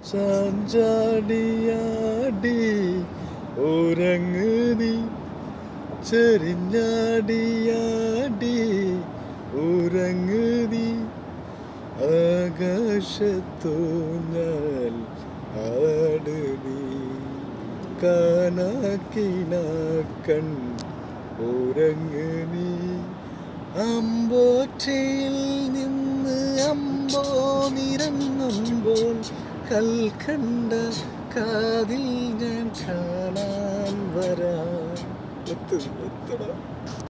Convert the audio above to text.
ചാഞ്ചാടിയാടി ഉറങ്ങ് നീ ചെരിഞ്ഞാടിയാടി ഉറങ്ങ് നീ ആകാശത്തു ഞാൻ ആട് നീ കാനാക്കിനാക്കൺ ഉറങ്ങ് നീ അമ്പോറ്റയിൽ നിന്ന് അമ്പോ നിരങ്ങുമ്പോൾ കൽക്കണ്ട കാതിൽ ഞാൻ കാണാൻ വരാം എത്തും എത്തടാ